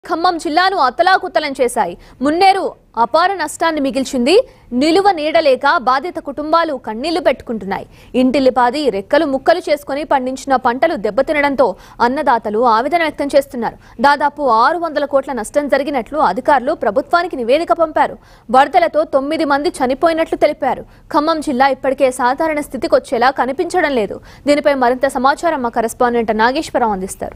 ఖమ్మం జిల్లాను అతలాకుతలం చేశాయి మున్నేరు అపార నష్టాన్ని మిగిల్చింది నిలువ నీడలేక బాధిత కుటుంబాలు కన్నీళ్లు పెట్టుకుంటున్నాయి ఇంటిల్లిపాది రెక్కలు ముక్కలు చేసుకుని పండించిన పంటలు దెబ్బతినడంతో అన్నదాతలు ఆవేదన వ్యక్తం చేస్తున్నారు దాదాపు ఆరు వందల కోట్ల నష్టం జరిగినట్లు అధికారులు ప్రభుత్వానికి నివేదిక పంపారు వరదలతో తొమ్మిది మంది చనిపోయినట్లు తెలిపారు ఖమ్మం జిల్లా ఇప్పటికే సాధారణ స్థితికి వచ్చేలా కనిపించడం లేదు దీనిపై మరింత సమాచారం మా కరెస్పాండెంట్ నాగేశ్వరరావు అందిస్తారు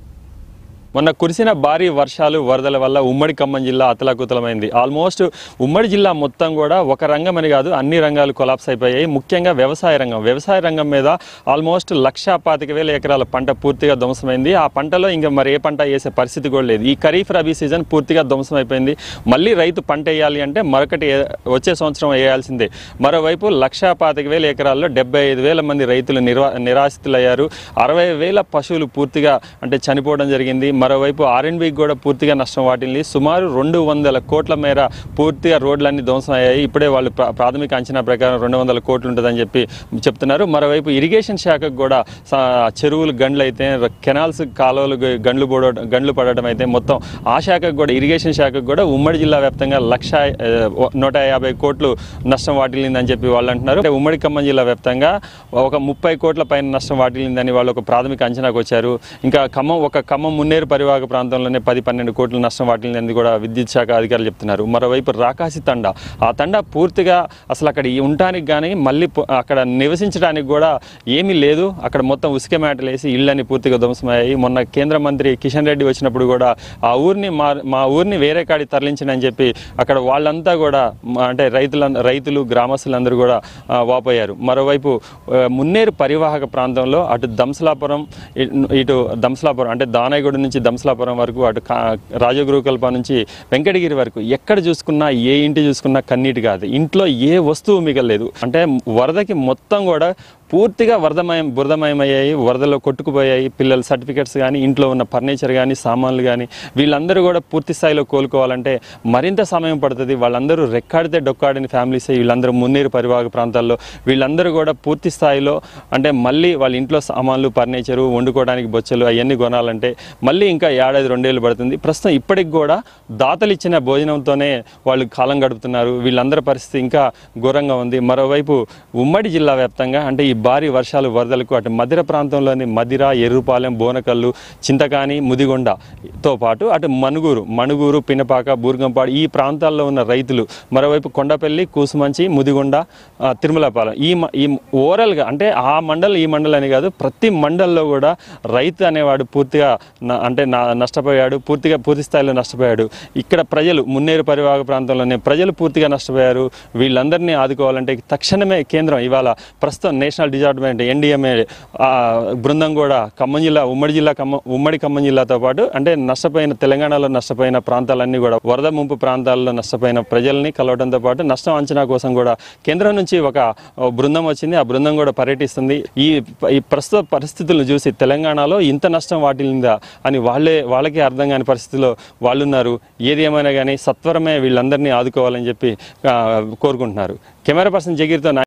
మొన్న కురిసిన భారీ వర్షాలు వరదల వల్ల ఉమ్మడి ఖమ్మం జిల్లా అతలాకుతలమైంది ఆల్మోస్ట్ ఉమ్మడి జిల్లా మొత్తం కూడా ఒక రంగం అని కాదు అన్ని రంగాలు కొలాప్స్ అయిపోయాయి ముఖ్యంగా వ్యవసాయ రంగం వ్యవసాయ రంగం మీద ఆల్మోస్ట్ లక్ష పాతిక వేల ఎకరాల పంట పూర్తిగా ధ్వంసమైంది ఆ పంటలో ఇంకా మరి ఏ పంట వేసే పరిస్థితి కూడా లేదు ఈ ఖరీఫ్ రబీ సీజన్ పూర్తిగా ధ్వంసం అయిపోయింది మళ్ళీ రైతు పంట వేయాలి అంటే మరొకటి ఏ- వచ్చే సంవత్సరం వేయాల్సిందే మరోవైపు లక్ష పాతిక వేల ఎకరాల్లో డెబ్బై ఐదు వేల మంది రైతులు నిర్వా నిరాశితులయ్యారు అరవై వేల పశువులు పూర్తిగా అంటే చనిపోవడం జరిగింది మరోవైపు ఆర్ఎండ్బికి కూడా పూర్తిగా నష్టం వాటిల్ని సుమారు రెండు వందల కోట్ల మేర పూర్తిగా రోడ్లన్నీ ధ్వంసం అయ్యాయి ఇప్పుడే వాళ్ళు ప్రా- ప్రాథమిక అంచనా ప్రకారం రెండు వందల కోట్లు ఉంటుందని చెప్పి చెప్తున్నారు మరోవైపు ఇరిగేషన్ శాఖకు కూడా స- చెరువులు గండ్లు అయితే ర- కెనాల్స్ కాలువలు గ- గండ్లు పడడం గండ్లు పడడం అయితే మొత్తం ఆ శాఖకు కూడా ఇరిగేషన్ శాఖకు కూడా ఉమ్మడి జిల్లా వ్యాప్తంగా లక్ష ఆ, ఓ- నూట యాభై కోట్లు నష్టం వాటిల్లిందని చెప్పి వాళ్ళు అంటున్నారు అంటే ఉమ్మడి ఖమ్మం జిల్లా వ్యాప్తంగా ఒక ముప్పై కోట్ల పైన నష్టం వాటిల్లిందని వాళ్ళు ఒక ప్రాథమిక అంచనాకు వచ్చారు ఇంకా ఖమ్మం ఒక ఖమ్మం మున్నేరు పరివాహక ప్రాంతంలోనే పది పన్నెండు కోట్ల నష్టం వాటిల్లిందని కూడా విద్యుత్ శాఖ అధికారులు చెప్తున్నారు మరోవైపు రాకాసి తండా ఆ తండా పూర్తిగా అసలు అక్కడ ఉండటానికి కానీ మళ్ళీ పు- అక్కడ నివసించడానికి కూడా ఏమీ లేదు అక్కడ మొత్తం ఉసుక మేటలు వేసి ఇళ్ళని పూర్తిగా ధ్వంసమయ్యాయి మొన్న కేంద్ర మంత్రి కిషన్ రెడ్డి వచ్చినప్పుడు కూడా ఆ ఊరిని మా మా ఊరిని వేరే కాడికి తరలించనని చెప్పి అక్కడ వాళ్ళంతా కూడా మ- అంటే రైతుల రైతులు గ్రామస్తులందరూ కూడా ఆ, వాపోయారు మరోవైపు ఆ, మున్నేరు పరివాహక ప్రాంతంలో అటు దంసలాపురం ఇ- ఇటు దంసలాపురం అంటే దానయగూడ నుంచి దంసలాపురం వరకు అటు కా- రాజగురుకల్ప నుంచి వెంకటగిరి వరకు ఎక్కడ చూసుకున్నా ఏ ఇంటి చూసుకున్నా కన్నీటి కాదు ఇంట్లో ఏ వస్తువు మిగలలేదు అంటే వరదకి మొత్తం కూడా పూర్తిగా వరదమయం బురదమయమయ్యాయి వరదలో కొట్టుకుపోయాయి పిల్లల సర్టిఫికెట్స్ కానీ ఇంట్లో ఉన్న ఫర్నిచర్ కానీ సామాన్లు కానీ వీళ్ళందరూ కూడా పూర్తి స్థాయిలో కోలుకోవాలంటే మరింత సమయం పడుతుంది వాళ్ళందరూ రెక్కాడితే డొక్కాడిన ఫ్యామిలీస్ వీళ్ళందరూ మున్నేరు పరివాహక ప్రాంతాల్లో వీళ్ళందరూ కూడా పూర్తి స్థాయిలో అంటే మళ్ళీ వాళ్ళ ఇంట్లో సామాన్లు ఫర్నిచరు వండుకోవడానికి బొచ్చలు అవన్నీ కొనాలంటే మళ్ళీ ఇంకా ఏడాది రెండేళ్ళు పడుతుంది ప్రస్తుతం ఇప్పటికి కూడా దాతలు ఇచ్చిన భోజనంతోనే వాళ్ళు కాలం గడుపుతున్నారు వీళ్ళందరి పరిస్థితి ఇంకా ఘోరంగా ఉంది మరోవైపు ఉమ్మడి జిల్లా వ్యాప్తంగా అంటే ఈ భారీ వర్షాలు వరదలకు అటు మధిర ప్రాంతంలోని మధిర ఎర్రుపాలెం బోనకల్లు చింతకాని ముదిగొండతో పాటు అటు మనుగూరు మణుగూరు పినపాక బూర్గంపాడు ఈ ప్రాంతాల్లో ఉన్న రైతులు మరోవైపు కొండపల్లి కూసుమంచి ముదిగొండ ఆ, తిరుమలపాలెం ఈ మ- ఈ ఓవరాల్గా అంటే ఆ మండలం ఈ మండలం అని కాదు ప్రతి మండలంలో కూడా రైతు అనేవాడు పూర్తిగా న- అంటే నా నష్టపోయాడు పూర్తిగా పూర్తి స్థాయిలో నష్టపోయాడు ఇక్కడ ప్రజలు మున్నేరు పరివాహక ప్రాంతంలోనే ప్రజలు పూర్తిగా నష్టపోయారు వీళ్ళందరినీ ఆదుకోవాలంటే తక్షణమే కేంద్రం ఇవాళ ప్రస్తుతం నేషనల్ డిజార్ట్మెంట్ ఎన్డీఎంఏ బృందం కూడా ఖమ్మం జిల్లా ఉమ్మడి జిల్లా ఖమ్మం ఉమ్మడి ఖమ్మం జిల్లాతో పాటు అంటే నష్టపోయిన తెలంగాణలో నష్టపోయిన ప్రాంతాలన్నీ కూడా వరద ముంపు ప్రాంతాల్లో నష్టపోయిన ప్రజల్ని కలవడంతో పాటు నష్టం అంచనా కోసం కూడా కేంద్రం నుంచి ఒక ఓ, బృందం వచ్చింది ఆ బృందం కూడా పర్యటిస్తుంది ఈ ఈ ప్రస్తుత పరిస్థితులను చూసి తెలంగాణలో ఇంత నష్టం వాటిల్లిందా అని వాళ్ళే వాళ్ళకే అర్థం కాని పరిస్థితిలో వాళ్ళు ఉన్నారు ఏది ఏమైనా కానీ సత్వరమే వీళ్ళందరినీ ఆదుకోవాలని చెప్పి ఆ, కోరుకుంటున్నారు కెమెరా పర్సన్ జగీర్తో నా-